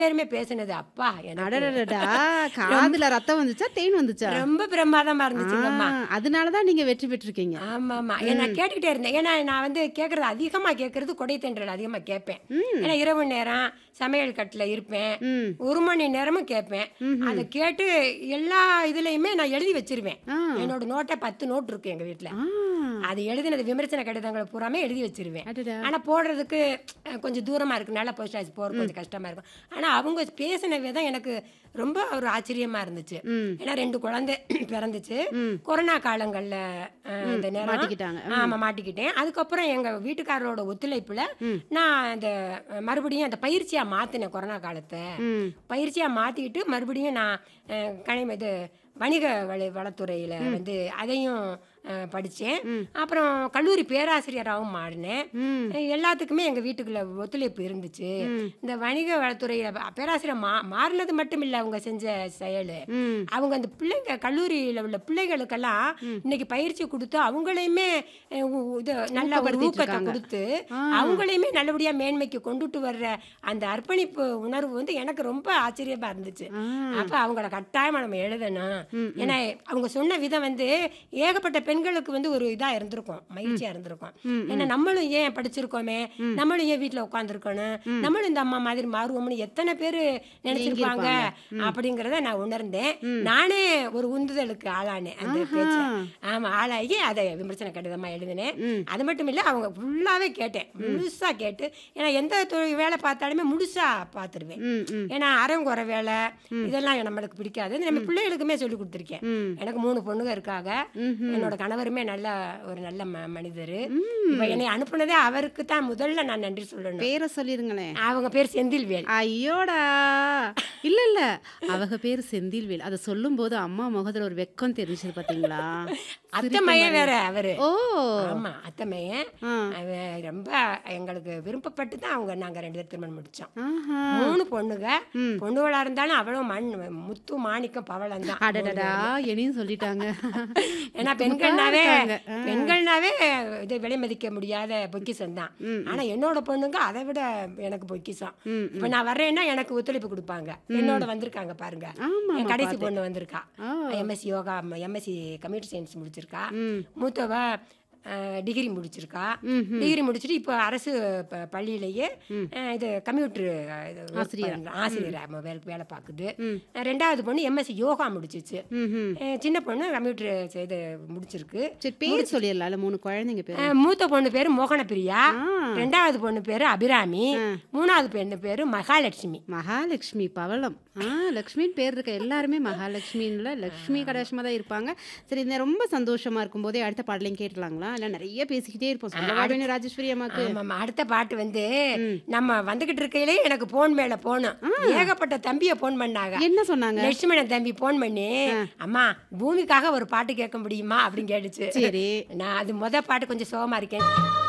பேருமே பேசுனது அப்பா எனக்கு அடடடடா காதுல ரத்தம் வந்துச்சா தேன் வந்துச்சா ரொம்ப பிரமாதமா இருந்துச்சுங்கம்மா ஆ, அதனாலதான் நீங்க வெற்றி பெற்றிருக்கீங்க ஆமா ஆமா நான் கேட்டுக்கிட்டே இருந்தேன் ஏன்னா நான் வந்து கேட்கறது அதிகமா கேட்கறது கொடைத்தென்றல் அதிகமா கேட்பேன் ஏன்னா இரவு நேரம் சமையல் கட்டில் இருப்பேன் ம் ஒரு மணி நேரமும் கேட்பேன் அதை கேட்டு எல்லா இதுலயுமே நான் எழுதி வச்சிருவேன் ஆ. என்னோட நோட்டை பத்து நோட் இருக்கு எங்க வீட்ல ஆ, அது எழுதினது விமர்சன கடிதங்களை பூராமே எழுதி வச்சிருவேன் அடடா ஆனா போடுறதுக்கு அஹ், கொஞ்சம் தூரமா இருக்கனால போஸ்ட் ஆஃபீஸ் போகிறது கொஞ்சம் கஷ்டமா இருக்கும் ஆனா அவங்க பேசின விதம் எனக்கு ரொம்ப ஒரு ஆச்சரியமா இருந்துச்சு ம் ஏன்னா ரெண்டு குழந்தை பிறந்துச்சு ம். கொரோனா காலங்கள்ல அஹ், இந்த நேரம் மாட்டிக்கிட்டாங்க ஆமா மாட்டிக்கிட்டேன் அதுக்கப்புறம் எங்க வீட்டுக்காரரோட ஒத்துழைப்புல ம். நான் அந்த அஹ், மறுபடியும் அந்த பயிற்சியா மாத்தினேன் கொரோனா காலத்தை ம் பயிற்சியா மாத்திக்கிட்டு மறுபடியும் நான் அஹ், கணிம இது வணிக வள வளத்துறையில வந்து அதையும் அஹ், படிச்சேன் ம். அப்புறம் கல்லூரி பேராசிரியராகவும் மாறினேன் ம் அஹ், எல்லாத்துக்குமே எங்க வீட்டுக்குள்ள ஒத்துழைப்பு இருந்துச்சு ம். இந்த வணிக வளத்துறையில ப- பேராசிரியர் மா மாறினது மட்டும் இல்ல அவங்க செஞ்ச செயல் ம் அவங்க அந்த பிள்ளைங்க கல்லூரியில உள்ள பிள்ளைகளுக்கெல்லாம் இன்னைக்கு பயிற்சி கொடுத்து அவங்களையுமே அஹ், உ- உ- இது நல்ல ஒரு ஊக்கப்படுத்திட்டு ஊக்கத்தை இருக்காங்க. கொடுத்து ஆ. அவங்களையுமே நல்லபடியா மேன்மைக்கு கொண்டுட்டு வர்ற அந்த அர்ப்பணிப்பு உணர்வு வந்து எனக்கு ரொம்ப ஆச்சரியமா இருந்துச்சு ஆ. அப்ப அவங்கள கட்டாயமா நம்ம எழுதணும் ம், ஏன்னா அவங்க சொன்ன விதம் வந்து ஏகப்பட்ட பெண்களுக்கு வந்து ஒரு இதா இருந்திருக்கும் மகிழ்ச்சியா இருந்திருக்கும் ம், ஏன்னா நம்மளும் ஏன் படிச்சிருக்கோமே நம்மளும் ஏன் வீட்டுல உட்காந்துருக்கணும் நம்மளும் இந்த அம்மா மாதிரி மாறுவோம்னு எத்தனை பேர் நினைச்சிருப்பாங்க அப்படிங்கறத நான் உணர்ந்தேன் நானே ஒரு உந்துதலுக்கு ஆளானேன் அந்த பேச்ச ஆமா ஆளாகி அதை விமர்சன கடிதமா எழுதினேன் ம். அது மட்டும் இல்ல அவங்க ஃபுல்லாவே கேட்டேன் முழுசா கேட்டு ஏன்னா எந்த தொழில் வேலை பார்த்தாலுமே முழுசா பார்த்துருவேன் ம் ம் ஏன்னா அறங்குறை வேலை இதெல்லாம் நம்மளுக்கு பிடிக்காது இது நம்ம பிள்ளைகளுக்குமே சொல்லி கொடுத்துருக்கேன் ம் எனக்கு மூணு பொண்ணுங்க இருக்காங்க ம்ஹும். என்னோட கணவருமே நல்ல ஒரு நல்ல ம மனிதர் இப்ப என்னை அனுப்புனதே அவருக்கு தான் முதல்ல நான் நன்றி சொல்லணும் பேரை சொல்லிருங்களேன் அவங்க பேர் செந்தில்வேல் ஐயோடா இல்ல இல்ல அவங்க பேரு செந்தில்வேல் அதை சொல்லும் போது அம்மா முகத்துல ஒரு வெக்கம் தெரிஞ்சது பாத்தீங்களா அத்தமையன் வேற அவரு ஓ ஆமா அத்தமையன் ஆ. அவன் ரொம்ப எங்களுக்கு விருப்பப்பட்டு தான் அவங்க நாங்க ரெண்டு பேரும் திருமணம் முடிச்சோம் ஆஹா. மூணு பொண்ணுங்க ம். பொண்ணுகளா இருந்தாலும் அவளும் மண் முத்து மாணிக்கம் பவளம் தான் அடடடா என்னையும் சொல்லிட்டாங்க ஏன்னா பெண்கள்னாவே இருக்காங்க. பெண்கள்னாவே இது விலை மதிக்க முடியாத பொக்கிஷம் தான் ஆனா என்னோட பொண்ணுங்க அதை விட எனக்கு பொக்கிஷம் ம், இப்ப நான் வர்றேன்னா எனக்கு ஒத்துழைப்பு கொடுப்பாங்க என்னோட வந்திருக்காங்க பாருங்க ஆமா என் கடைசி பொண்ணு வந்திருக்கா ஆ. MSc yoga MSc computer science முடிச்சிருக்கா ம் மூத்தவ டிகிரி முடிச்சிருக்கா ம்ஹும். டிகிரி முடிச்சுட்டு இப்போ அரசு ப- பள்ளியிலேயே அஹ், இது கம்ப்யூட்டர் ஆசிரியர். ஆசிரியர் வேலை வேலை பார்க்குது ம். ரெண்டாவது பொண்ணு எம்எஸ்சி யோகா முடிச்சிச்சு ம்ஹும். அஹ், சின்ன பொண்ணு கம்ப்யூட்டர் இது முடிச்சிருக்கு சரி பேர் சொல்லிடலாம்ல மூணு குழந்தைங்க பேர் அஹ், மூத்த பொண்ணு பேரு மோகனப்பிரியா ஆ. ரெண்டாவது பொண்ணு பேரு அபிராமி மூணாவது பெண்ணு பேரு மகாலட்சுமி மகாலட்சுமி பவளம் ஆ லக்ஷ்மின்னு பேர் இருக்க எல்லாருமே மகாலட்சுமின்ல லக்ஷ்மி கடாட்சமா தான் இருப்பாங்க சரி இந்த ரொம்ப சந்தோஷமா இருக்கும்போதே அடுத்த பாடலையும் கேட்டலாங்களா இல்ல நிறைய பேசிக்கிட்டே இருப்போம் சொல்ல ராஜேஸ்வரி அம்மாக்கு ஆமாம்மா அடுத்த பாட்டு வந்து நம்ம வந்துகிட்டு இருக்கையிலே எனக்கு போன் மேல போனோம் ஏகப்பட்ட தம்பியை போன் பண்ணாங்க என்ன சொன்னாங்க லட்சுமணன் தம்பி போன் பண்ணி அம்மா பூமிக்காக ஒரு பாட்டு கேட்க முடியுமா அப்படின்னு கேட்டுச்சு சரி நான் அது முத பாட்டு கொஞ்சம் சோகமா இருக்கேன்